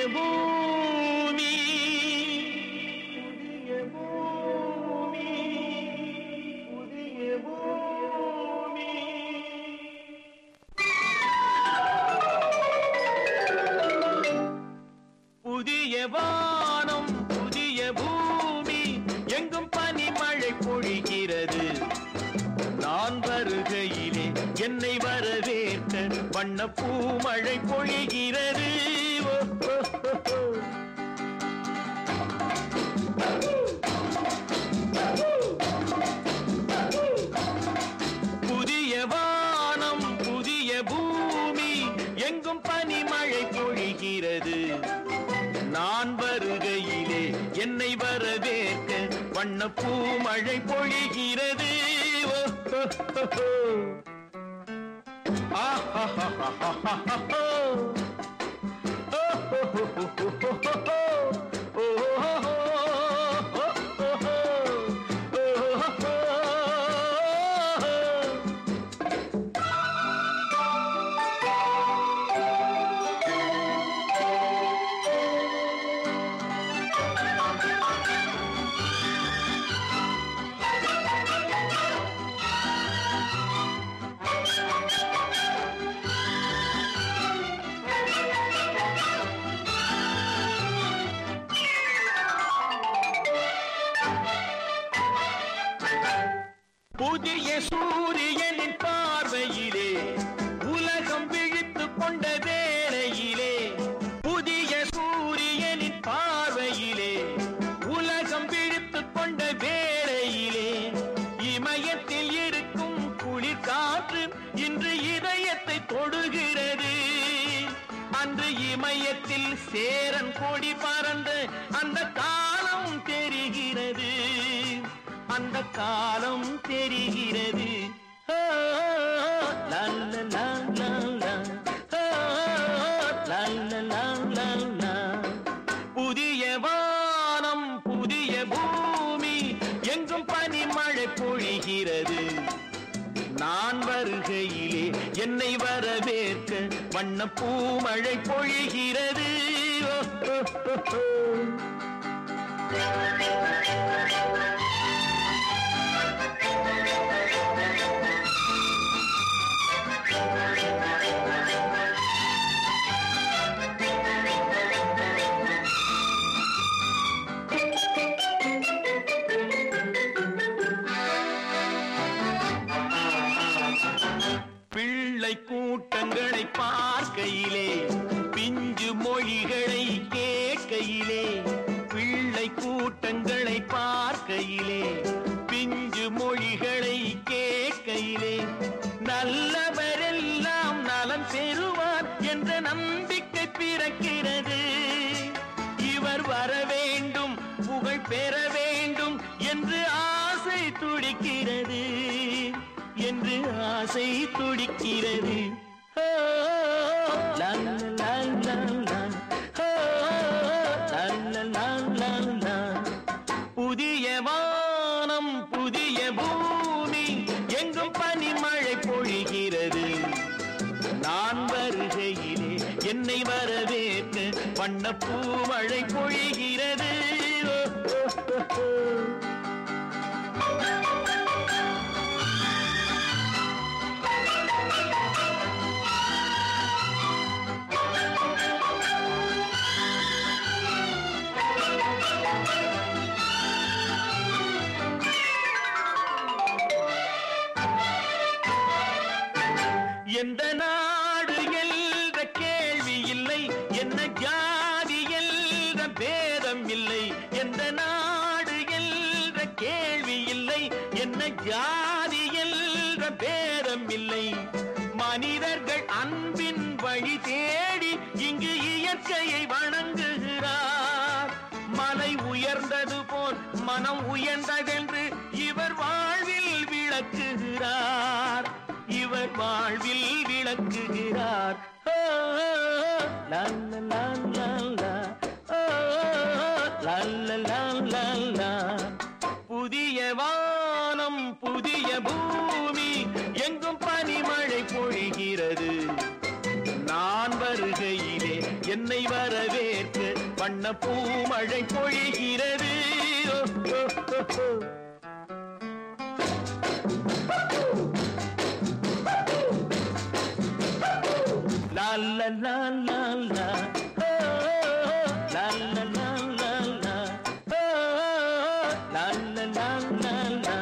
பூமி புதிய பூமி புதிய பூமி புதிய வானம் புதிய பூமி எங்கும் பனிமழை பொழிகிறது நான் வருகையிலே என்னை வரவேற்க வண்ண பூமழை பொழிகிறது ஓ, ஓ, ஓ, ஓ. புதிய வானம் புதிய பூமி எங்கும் பனிமழை பொழிகிறது நான் வருகையிலே என்னை வரவேற்க வண்ண பூமழை பொழிகிறது ஓ, ஓ, ஓ, ஓ. ஆஹாஹாஹாஹாஹா. ஓ, ஓ, ஓ, ஓ, ஓ, ஓ, ஓ. ஓ, ஓ, ஓ, ஓ, ஓ, ஓ, ஓ. ஓ, ஓ, ஓ. புதிய சூரியனின் பார்வையிலே உலகம் விழித்துக் கொண்ட வேளையிலே புதிய சூரியனின் பார்வையிலே உலகம் விழித்துக் கொண்ட வேளையிலே இமயத்தில் இருக்கும் குளிர் காற்று இன்று இதயத்தை தொடுகிறது அன்று இமயத்தில் சேரன் கொடி பறந்த அந்த காலம் தெரிகிறது அந்த காலம் தெரிகிறது ஆ, லா, லா, லா, லா, லா. ஆ, லா, லா, லா, லா, லா. புதிய வானம் புதிய பூமி எங்கும் பனிமழை பொழிகிறது நான் வருகையிலே என்னை வரவேற்க வண்ண பூமழை பொழிகிறது ஓ, ஓ, ஓ, ஓ. பிள்ளை கூட்டங்களை பார்க்கையிலே பிஞ்சு மொழிகளை கேட்கையிலே பிள்ளை கூட்டங்களை பார்க்கையிலே பிஞ்சு மொழிகளை கேட்கையிலே நல்லவரெல்லாம் நலம் பெறுவார் என்ற நம்பிக்கை பிறக்கிறது இவர் வர வேண்டும் புகழ் பெற வேண்டும் என்று ஆசை துடிக்கிறது என்று ஆசை துடிக்கிறது ஓ, லா, லா, லா, லா, லா. ஓ, லா, லா, லா, லா, லா. புதிய வானம் புதிய பூமி எங்கும் பனிமழை பொழிகிறது நான் வருகையிலே என்னை வரவேற்க வண்ண பூமழை பொழிகிறது ஓ, ஓ, ஓ, ஓ. எந்த நாடு என்ற கேள்வி இல்லை என்ன ஜாதி என்ற பேதம் இல்லை எந்த நாடு என்ற கேள்வி இல்லை என்ன ஜாதி என்ற பேதம் இல்லை மனிதர்கள் அன்பின் வழி தேடி இங்கு இயற்கையை வணங்குகிறார் மலை உயர்ந்தது போல் மனம் உயர்ந்ததென்று இவர் வாழ்வில் விளக்குகிறார் இவர் வாழ்வில் விளக்குகிறார் ஓ, லா, லா, லா, லா, லா. ஓ, லா, லா, லா, லா, லா. புதிய வானம் புதிய பூமி எங்கும் பனிமழை பொழிகிறது நான் வருகையிலே என்னை வரவேற்க வண்ண பூமழை பொழிகிறது ஓ, ஓ, ஓ, ஓ. La la la la la. Oh, la la la la la. Oh, la la la la la.